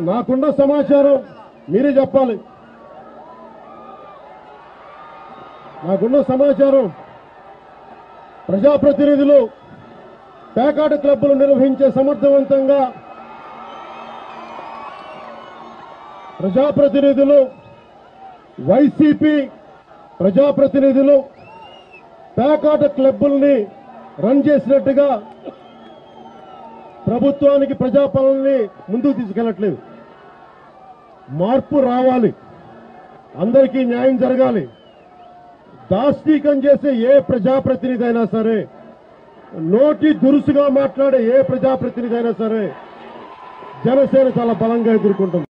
నాకున్న సమాచారం మీరే చెప్పాలి నాకున్న సమాచారం ప్రజాప్రతినిధులు పేకాట క్లబ్బులు నిర్వహించే సమర్థవంతంగా ప్రజాప్రతినిధులు వైసీపీ ప్రజాప్రతినిధులు పేకాట క్లబ్బుల్ని రన్ చేసినట్టుగా ప్రభుత్వానికి ప్రజాపాలనని ముందుకు తీసుకెళ్లట్లేదు మార్పు రావాలి అందరికీ న్యాయం జరగాలి దాష్టీకం చేసే ఏ ప్రజాప్రతినిధి అయినా సరే నోటి దురుసుగా మాట్లాడే ఏ ప్రజాప్రతినిధి అయినా సరే జనసేన చాలా బలంగా ఎదుర్కొంటుంది